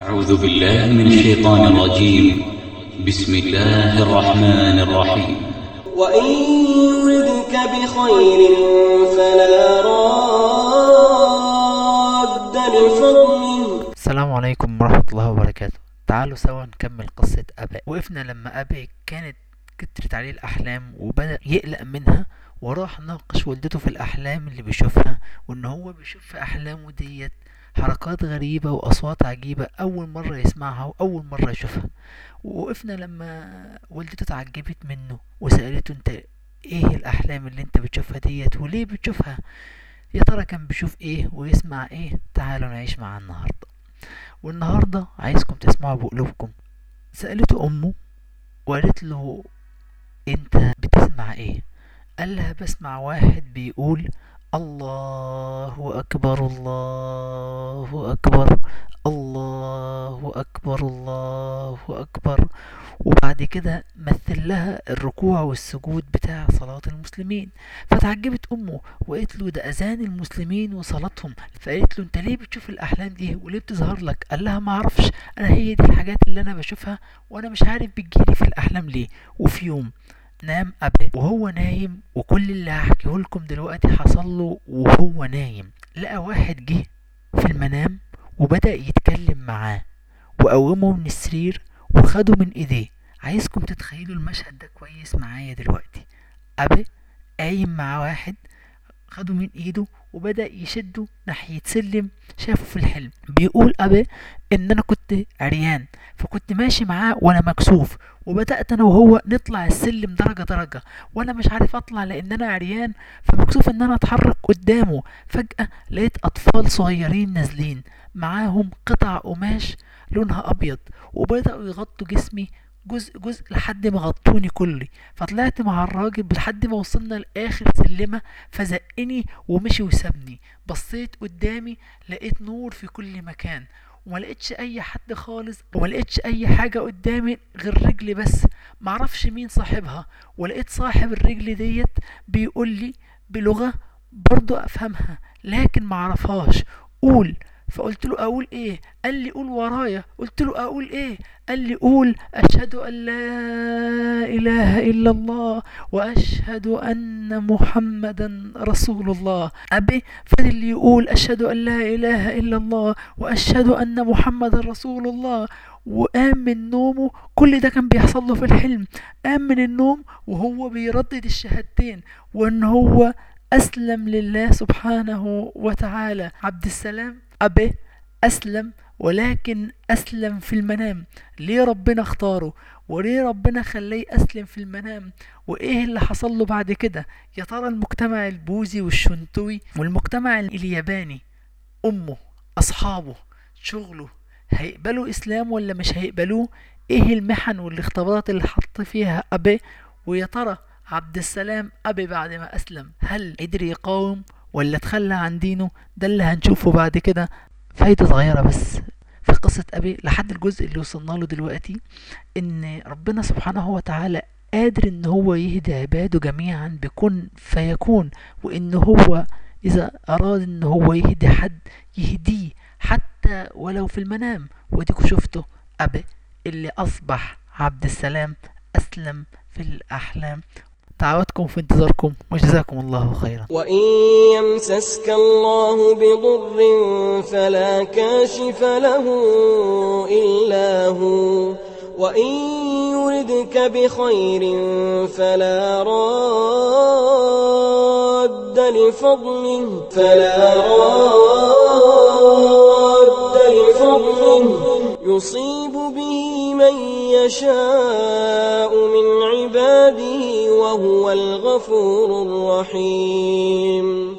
أعوذ بالله من الشيطان الرجيم بسم الله الرحمن الرحيم وإن يردك بخير فلا راد لفضله السلام عليكم ورحمة الله وبركاته تعالوا سوا نكمل قصة أبي وقفنا لما أبي كانت كترت عليه الأحلام وبدأ يقلق منها وراح ناقش والدته في الأحلام اللي بيشوفها وإن هو بيشوف في أحلامه ديت حركات غريبة وأصوات عجيبة أول مرة يسمعها وأول مرة يشوفها ووقفنا لما والدته اتعجبت منه وسألته انت ايه الأحلام اللي انت بتشوفها ديت وليه بتشوفها يا ترى كان بيشوف ايه ويسمع ايه تعالوا نعيش معاه النهاردة والنهاردة عايزكم تسمعوا بقلوبكم سألته أمه وقالت له انت بتسمع ايه قال لها بسمع واحد بيقول الله أكبر الله أكبر الله أكبر الله أكبر وبعد كده مثل لها الركوع والسجود بتاع صلاة المسلمين فتعجبت أمه وقالت له ده أذان المسلمين وصلاتهم فقالت له أنت ليه بتشوف الأحلام دي وليه بتظهر لك قال لها ما أعرفش أنا هي دي الحاجات اللي أنا بشوفها وأنا مش عارف بتجيلي في الأحلام ليه وفي يوم نام أبي وهو نايم وكل اللي هحكيه لكم دلوقتي حصل له وهو نايم لقى واحد جه في المنام وبدأ يتكلم معاه وقومه من السرير وخده من ايديه عايزكم تتخيلوا المشهد ده كويس معايا دلوقتي أبي قايم مع واحد خده من ايده وبدأ يشده ناحية سلم شافه في الحلم بيقول أبي إن أنا كنت عريان فكنت ماشي معاه وأنا مكسوف وبدأت أنا وهو نطلع السلم درجة درجة وأنا مش عارف أطلع لأن أنا عريان فمكسوف إن أنا أتحرك قدامه فجأة لقيت أطفال صغيرين نازلين معاهم قطع قماش لونها أبيض وبدأوا يغطوا جسمي جزء جزء لحد ما غطوني كلي فطلعت مع الراجل لحد ما وصلنا لاخر سلمه فزقني ومشي وسابني بصيت قدامي لقيت نور في كل مكان وما لقيتش اي حد خالص وما لقيتش اي حاجه قدامي غير رجلي بس معرفش مين صاحبها ولقيت صاحب الرجل ديت بيقول لي بلغه برضو افهمها لكن معرفهاش قول فقلت له اقول ايه قال لي قول ورايا قلت له اقول ايه قال لي قول اشهد ان لا اله الا الله واشهد ان محمدا رسول الله ابي فضل يقول اشهد ان لا اله الا الله واشهد ان محمدا رسول الله وقام من نومه كل ده كان بيحصل له في الحلم قام من النوم وهو بيردد الشهادتين وان هو أسلم لله سبحانه وتعالى عبد السلام أبي أسلم ولكن أسلم في المنام ليه ربنا اختاره وليه ربنا خليه أسلم في المنام وإيه اللي حصل له بعد كده يا ترى المجتمع البوذي والشنتوي والمجتمع الياباني أمه أصحابه شغله هيقبلوا إسلام ولا مش هيقبلوه إيه المحن والاختبارات اللي حط فيها أبي ويا ترى عبد السلام أبي بعد ما أسلم هل قدر يقاوم ولا تخلى عن دينه ده اللي هنشوفه بعد كده فايدة صغيرة بس في قصة أبي لحد الجزء اللي وصلنا له دلوقتي إن ربنا سبحانه وتعالى قادر إن هو يهدي عباده جميعا بكن فيكون وإن هو إذا أراد إن هو يهدي حد يهديه حتى ولو في المنام وديكوا شفتوا أبي اللي أصبح عبد السلام أسلم في الأحلام دعواتكم في انتظاركم وجزاكم الله خيرا وإن يمسسك الله بضر فلا كاشف له إلا هو وإن يردك بخير فلا راد لفضله فلا راد لفضله يصيب به من يشاء من عباده وهو الغفور الرحيم